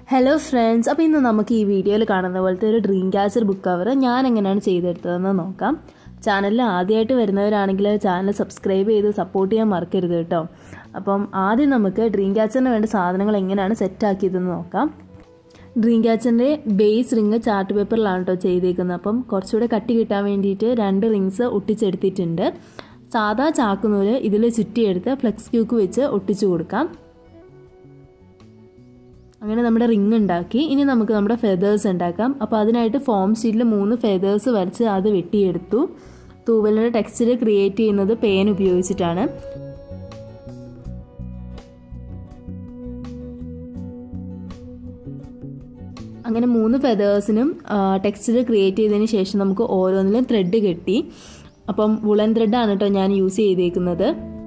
hello friends അപ്പോൾ ഇന്ന് നമുക്ക് ഈ വീഡിയോയിൽ കാണുന്ന പോലത്തെ ഒരു ഡ്രീം ക്യാച്ചർ ബുക്ക് കവർ ഞാൻ എങ്ങനെയാണ് ചെയ്തെടുത്തതെന്ന് നോക്കാം ചാനലിൽ ആദ്യമായിട്ട് വരുന്നവരാണെങ്കിൽ ചാനൽ സബ്സ്ക്രൈബ് ചെയ്ത് സപ്പോർട്ട് ചെയ്യാൻ മറക്കരുത് കേട്ടോ അപ്പം ആദ്യം നമുക്ക് ഡ്രീം ക്യാച്ചറിന് വേണ്ട സാധനങ്ങൾ എങ്ങനെയാണ് സെറ്റാക്കിയതെന്ന് നോക്കാം ഡ്രീം ക്യാച്ചറിൻ്റെ ബേസ് റിങ് ചാർട്ട് പേപ്പറിലാണ് കേട്ടോ ചെയ്തേക്കുന്നത് അപ്പം കുറച്ചുകൂടെ കട്ടി കിട്ടാൻ വേണ്ടിയിട്ട് രണ്ട് റിങ്സ് ഒട്ടിച്ചെടുത്തിട്ടുണ്ട് സാധാ ചാക്കുനൂല് ഇതിൽ ചുറ്റിയെടുത്ത് ഫ്ലെക്സ് ക്യൂക്ക് വെച്ച് ഒട്ടിച്ചു കൊടുക്കാം അങ്ങനെ നമ്മുടെ റിങ് ഉണ്ടാക്കി ഇനി നമുക്ക് നമ്മുടെ ഫെതേഴ്സ് ഉണ്ടാക്കാം അപ്പോൾ അതിനായിട്ട് ഫോം ഷീറ്റിൽ മൂന്ന് ഫെതേഴ്സ് വരച്ച് അത് വെട്ടിയെടുത്തു തൂവലിൻ്റെ ടെക്സ്ചർ ക്രിയേറ്റ് ചെയ്യുന്നത് പേൻ ഉപയോഗിച്ചിട്ടാണ് അങ്ങനെ മൂന്ന് ഫെതേഴ്സിനും ടെക്സ്ചർ ക്രിയേറ്റ് ചെയ്തതിന് ശേഷം നമുക്ക് ഓരോന്നിലും ത്രെഡ് കെട്ടി അപ്പം വുളൻ ത്രെഡാണ് കേട്ടോ ഞാൻ യൂസ് ചെയ്തേക്കുന്നത്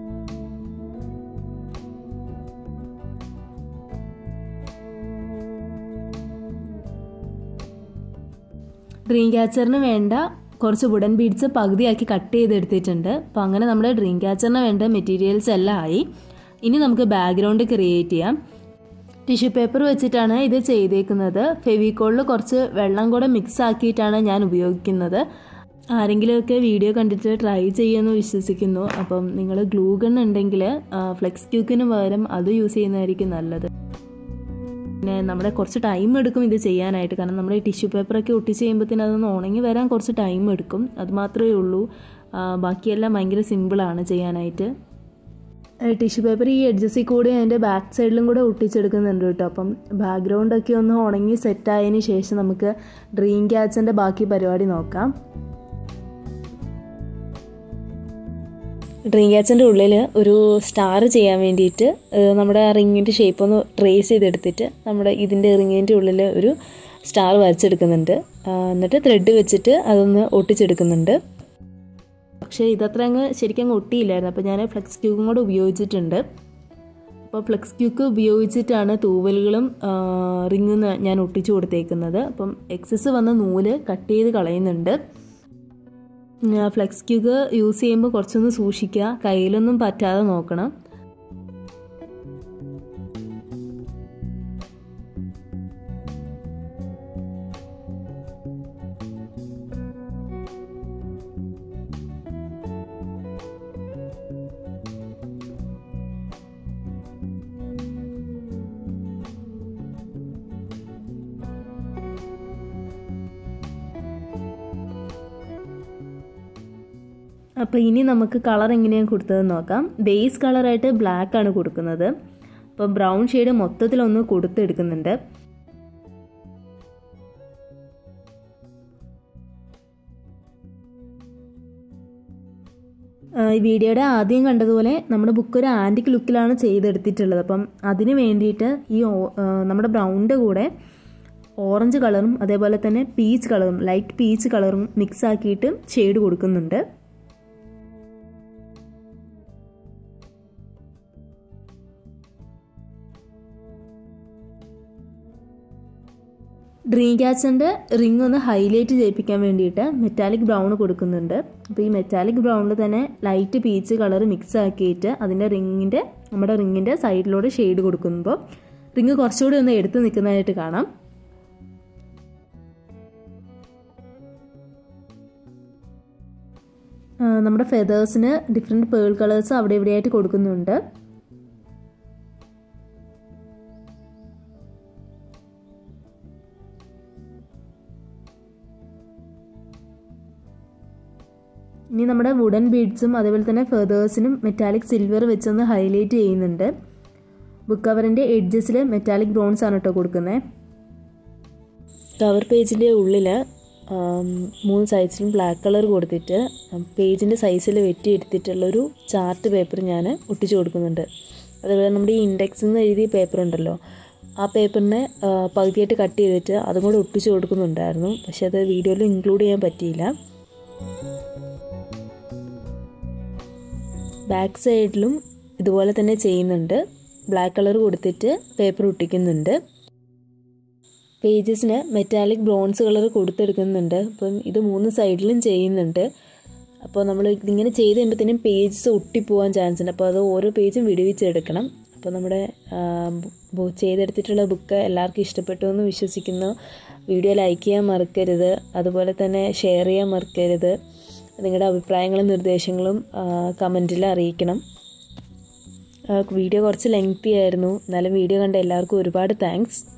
ഡ്രീം ക്യാച്ചറിന് വേണ്ട കുറച്ച് വുഡൻ ബീഡ്സ് പകുതിയാക്കി കട്ട് ചെയ്തെടുത്തിട്ടുണ്ട് അപ്പോൾ അങ്ങനെ നമ്മുടെ ഡ്രീം ക്യാച്ചറിന് വേണ്ട മെറ്റീരിയൽസ് എല്ലാം ആയി ഇനി നമുക്ക് ബാക്ക്ഗ്രൗണ്ട് ക്രിയേറ്റ് ചെയ്യാം ടിഷ്യൂ പേപ്പർ വെച്ചിട്ടാണ് ഇത് ചെയ്തേക്കുന്നത് ഫെവിക്കോളിൽ കുറച്ച് വെള്ളം കൂടെ മിക്സ് ആക്കിയിട്ടാണ് ഞാൻ ഉപയോഗിക്കുന്നത് ആരെങ്കിലുമൊക്കെ വീഡിയോ കണ്ടിട്ട് ട്രൈ ചെയ്യുമെന്ന് വിശ്വസിക്കുന്നു അപ്പം നിങ്ങൾ ഗ്ലൂ ഗൺ ഉണ്ടെങ്കിൽ ഫ്ലെക്സ് ക്യൂക്കിന് പകരം അത് യൂസ് ചെയ്യുന്നതായിരിക്കും നല്ലത് പിന്നെ നമ്മുടെ കുറച്ച് ടൈം എടുക്കും ഇത് ചെയ്യാനായിട്ട് കാരണം നമ്മുടെ ടിഷ്യൂ പേപ്പറൊക്കെ ഒട്ടിച്ച് കഴിയുമ്പോഴത്തേന് അതൊന്ന് ഉണങ്ങി വരാൻ കുറച്ച് ടൈം എടുക്കും അത് മാത്രമേ ഉള്ളൂ ബാക്കിയെല്ലാം ഭയങ്കര സിമ്പിളാണ് ചെയ്യാനായിട്ട് ടിഷ്യൂ പേപ്പർ ഈ എഡ്ജസിൽ കൂടി അതിൻ്റെ ബാക്ക് സൈഡിലും കൂടെ ഒട്ടിച്ചെടുക്കുന്നുണ്ട് കേട്ടോ അപ്പം ബാക്ക്ഗ്രൗണ്ടൊക്കെ ഒന്ന് ഉണങ്ങി സെറ്റായതിന് ശേഷം നമുക്ക് ഡ്രീം ക്യാച്ചറിൻ്റെ ബാക്കി പരിപാടി നോക്കാം ഡ്രീം ക്യാച്ചിൻ്റെ ഉള്ളിൽ ഒരു സ്റ്റാർ ചെയ്യാൻ വേണ്ടിയിട്ട് നമ്മുടെ റിങ്ങിൻ്റെ ഷേപ്പ് ഒന്ന് ട്രേസ് ചെയ്തെടുത്തിട്ട് നമ്മുടെ ഇതിൻ്റെ റിങ്ങിൻ്റെ ഉള്ളിൽ ഒരു സ്റ്റാർ വരച്ചെടുക്കുന്നുണ്ട് എന്നിട്ട് ത്രെഡ് വെച്ചിട്ട് അതൊന്ന് ഒട്ടിച്ചെടുക്കുന്നുണ്ട് പക്ഷേ ഇതത്ര അങ്ങ് ശരിക്കും അങ്ങ് ഒട്ടിയില്ലായിരുന്നു അപ്പോൾ ഞാൻ ഫ്ലെക്സ് ക്യൂക്കും കൂടെ ഉപയോഗിച്ചിട്ടുണ്ട് അപ്പോൾ ഫ്ലെക്സ് ക്യൂക്ക് ഉപയോഗിച്ചിട്ടാണ് തൂവലുകളും റിങ്ങും ഞാൻ ഒട്ടിച്ചു കൊടുത്തേക്കുന്നത് അപ്പം എക്സസ് വന്ന നൂല് കട്ട് ചെയ്ത് കളയുന്നുണ്ട് ഫ്ലെക്സ് ക്യൂക്ക് യൂസ് ചെയ്യുമ്പോൾ കുറച്ചൊന്ന് സൂക്ഷിക്കുക കയ്യിലൊന്നും പറ്റാതെ നോക്കണം അപ്പോൾ ഇനി നമുക്ക് കളർ എങ്ങനെയാണ് കൊടുത്തതെന്ന് നോക്കാം ബേസ് കളറായിട്ട് ബ്ലാക്ക് ആണ് കൊടുക്കുന്നത് അപ്പോൾ ബ്രൗൺ ഷെയ്ഡ് മൊത്തത്തിലൊന്ന് കൊടുത്തെടുക്കുന്നുണ്ട് ഈ വീഡിയോയുടെ ആദ്യം കണ്ടതുപോലെ നമ്മുടെ ബുക്ക് ഒരു ആൻറ്റിക് ലുക്കിലാണ് ചെയ്തെടുത്തിട്ടുള്ളത് അപ്പം അതിന് വേണ്ടിയിട്ട് ഈ നമ്മുടെ ബ്രൗണിൻ്റെ കൂടെ ഓറഞ്ച് കളറും അതേപോലെ തന്നെ പീച്ച് കളറും ലൈറ്റ് പീച്ച് കളറും മിക്സ് ആക്കിയിട്ട് ഷെയ്ഡ് കൊടുക്കുന്നുണ്ട് ഡ്രീം ക്യാച്ചറിൻ്റെ റിംഗ് ഒന്ന് ഹൈലൈറ്റ് ചെയ്യിപ്പിക്കാൻ വേണ്ടിയിട്ട് മെറ്റാലിക് ബ്രൗൺ കൊടുക്കുന്നുണ്ട് അപ്പോൾ ഈ മെറ്റാലിക് ബ്രൗണിൽ തന്നെ ലൈറ്റ് പീച്ച് കളർ മിക്സ് ആക്കിയിട്ട് അതിൻ്റെ റിങ്ങിൻ്റെ നമ്മുടെ റിങ്ങിൻ്റെ സൈഡിലൂടെ ഷെയ്ഡ് കൊടുക്കുമ്പോൾ റിങ് കുറച്ചുകൂടി ഒന്ന് എടുത്ത് നിൽക്കുന്നതായിട്ട് കാണാം നമ്മുടെ ഫെതേഴ്സിന് ഡിഫറെൻറ്റ് പേൾ കളേഴ്സ് അവിടെ ഇവിടെയായിട്ട് കൊടുക്കുന്നുണ്ട് ഇനി നമ്മുടെ വുഡൻ ബീഡ്സും അതേപോലെ തന്നെ ഫെതേഴ്സിനും മെറ്റാലിക് സിൽവർ വെച്ചൊന്ന് ഹൈലൈറ്റ് ചെയ്യുന്നുണ്ട് ബുക്ക് കവറിൻ്റെ എഡ്ജസിൽ മെറ്റാലിക് ബ്രോൺസ് ആണ് കേട്ടോ കൊടുക്കുന്നത് കവർ പേജിൻ്റെ ഉള്ളിൽ മൂന്ന് സൈസിലും ബ്ലാക്ക് കളർ കൊടുത്തിട്ട് പേജിൻ്റെ സൈസിൽ വെട്ടിയെടുത്തിട്ടുള്ളൊരു ചാർട്ട് പേപ്പർ ഞാൻ ഒട്ടിച്ചു കൊടുക്കുന്നുണ്ട് അതേപോലെ നമ്മുടെ ഈ ഇൻഡെക്സ് എന്ന് എഴുതിയ പേപ്പർ ഉണ്ടല്ലോ ആ പേപ്പറിനെ പകുതിയായിട്ട് കട്ട് ചെയ്തിട്ട് അതും കൂടെ ഒട്ടിച്ചു കൊടുക്കുന്നുണ്ടായിരുന്നു പക്ഷേ അത് വീഡിയോയിൽ ഇൻക്ലൂഡ് ചെയ്യാൻ പറ്റിയില്ല ബാക്ക് സൈഡിലും ഇതുപോലെ തന്നെ ചെയ്യുന്നുണ്ട് ബ്ലാക്ക് കളർ കൊടുത്തിട്ട് പേപ്പർ ഒട്ടിക്കുന്നുണ്ട് പേജസിന് മെറ്റാലിക് ബ്രോൺസ് കളർ കൊടുത്തെടുക്കുന്നുണ്ട് അപ്പം ഇത് മൂന്ന് സൈഡിലും ചെയ്യുന്നുണ്ട് അപ്പോൾ നമ്മൾ ഇതിങ്ങനെ ചെയ്ത് കഴിയുമ്പോഴത്തേനും പേജസ് ഒട്ടിപ്പോവാൻ ചാൻസ് ഉണ്ട് അപ്പോൾ അത് ഓരോ പേജും വിടുവിച്ചെടുക്കണം അപ്പോൾ നമ്മുടെ ബു- ചെയ്തെടുത്തിട്ടുള്ള ബുക്ക് എല്ലാവർക്കും ഇഷ്ടപ്പെട്ടു എന്ന് വിശ്വസിക്കുന്നു വീഡിയോ ലൈക്ക് ചെയ്യാൻ മറക്കരുത് അതുപോലെ തന്നെ ഷെയർ ചെയ്യാൻ മറക്കരുത് നിങ്ങളുടെ അഭിപ്രായങ്ങളും നിർദ്ദേശങ്ങളും കമൻറ്റിൽ അറിയിക്കണം ആ, വീഡിയോ കുറച്ച് ലെങ്തി ആയിരുന്നു എന്നാലും വീഡിയോ കണ്ട എല്ലാവർക്കും ഒരുപാട് താങ്ക്സ്